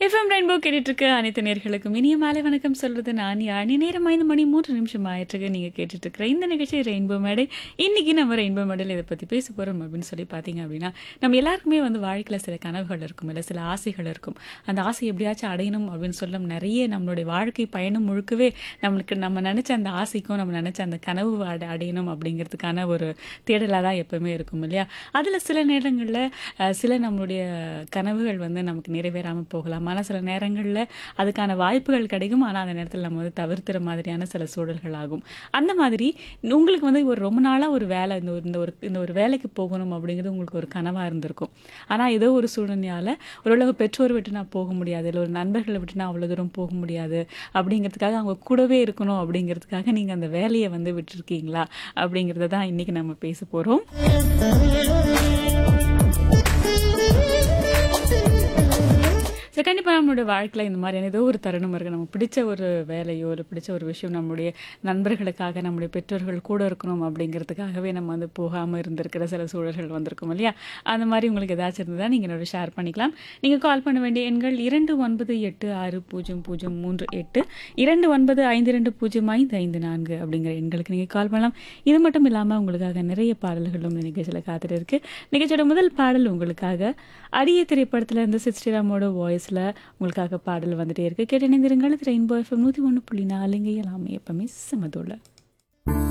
FM rainbow கேட்டுட்டு இருக்க அனைத்து நேர்களுக்கும் இனிய மாலை வணக்கம் சொல்றது நான் யானி நேரம் ஐந்து மணி மூன்று நிமிஷம் ஆயிட்டிருக்கு நீங்க கேட்டுட்டு இருக்கிற இந்த நிகழ்ச்சி ரெயின்போ மேடை இன்னைக்கு நம்ம ரெயின்போ மேடையில் இதை பத்தி பேச போறோம் அப்படின்னு சொல்லி பார்த்தீங்க அப்படின்னா நம்ம எல்லாருக்குமே வந்து வாழ்க்கையில சில கனவுகள் இருக்கும் இல்லை சில ஆசைகள் இருக்கும் அந்த ஆசை எப்படியாச்சும் அடையணும் அப்படின்னு சொல்ல நிறைய நம்மளுடைய வாழ்க்கை பயணம் முழுக்கவே நம்மளுக்கு நம்ம நினைச்ச அந்த ஆசைக்கும் நம்ம நினைச்ச அந்த கனவு அட- அடையணும் அப்படிங்கிறதுக்கான ஒரு தேடலாக தான் எப்பவுமே இருக்கும் இல்லையா அதில் சில நேரங்களில் சில நம்மளுடைய கனவுகள் வந்து நமக்கு நிறைவேறாமல் போகலாம் ஆனால் சில நேரங்களில் அதுக்கான வாய்ப்புகள் கிடைக்கும் ஆனால் அந்த நேரத்தில் நம்ம வந்து தவிர்த்துற மாதிரியான சில சூழல்கள் ஆகும் அந்த மாதிரி உங்களுக்கு வந்து ஒரு ரொம்ப நாளாக ஒரு வேலை இந்த ஒரு இந்த ஒரு இந்த ஒரு வேலைக்கு போகணும் அப்படிங்கிறது உங்களுக்கு ஒரு கனவாக இருந்திருக்கும் ஆனால் ஏதோ ஒரு சூழ்நிலையால் ஓரளவு பெற்றோர் விட்டு நான் போக முடியாது இல்லை ஒரு நண்பர்களை விட்டு நான் அவ்வளோ தூரம் போக முடியாது அப்படிங்கிறதுக்காக அவங்க கூடவே இருக்கணும் அப்படிங்கிறதுக்காக நீங்கள் அந்த வேலையை வந்து விட்டுருக்கீங்களா அப்படிங்கிறத தான் இன்றைக்கி நம்ம பேச போகிறோம் ஸோ கண்டிப்பாக நம்மளுடைய வாழ்க்கையில் இந்த மாதிரியான ஏதோ ஒரு தருணம் இருக்குது நம்ம பிடிச்ச ஒரு வேலையோ இல்லை பிடிச்ச ஒரு விஷயம் நம்மளுடைய நண்பர்களுக்காக நம்முடைய பெற்றோர்கள் கூட இருக்கணும் அப்படிங்கிறதுக்காகவே நம்ம வந்து போகாமல் இருந்திருக்கிற சில சூழல்கள் வந்திருக்கும் இல்லையா அந்த மாதிரி உங்களுக்கு ஏதாச்சும் இருந்ததா நீங்கள் என்னோட ஷேர் பண்ணிக்கலாம் நீங்கள் கால் பண்ண வேண்டிய எண்கள் இரண்டு ஒன்பது எட்டு ஆறு பூஜ்ஜியம் பூஜ்ஜியம் மூன்று எட்டு இரண்டு ஒன்பது ஐந்து ரெண்டு பூஜ்ஜியம் ஐந்து ஐந்து நான்கு அப்படிங்கிற எண்களுக்கு நீங்கள் கால் பண்ணலாம் இது மட்டும் இல்லாமல் உங்களுக்காக நிறைய பாடல்களும் இந்த நிகழ்ச்சியில் காத்துட்டு இருக்கு நிகழ்ச்சியோட முதல் பாடல் உங்களுக்காக அரிய திரைப்படத்தில் இருந்து சிஸ்டிராமோட வாய்ஸில் உங்களுக்காக பாடல் வந்துட்டே இருக்கு கேட்டு இணைந்திருங்கள் ரெயின்போ எஃப்எம் நூற்றி ஒன்று புள்ளி நாலுங்க எல்லாமே எப்பவுமே சமதுள்ள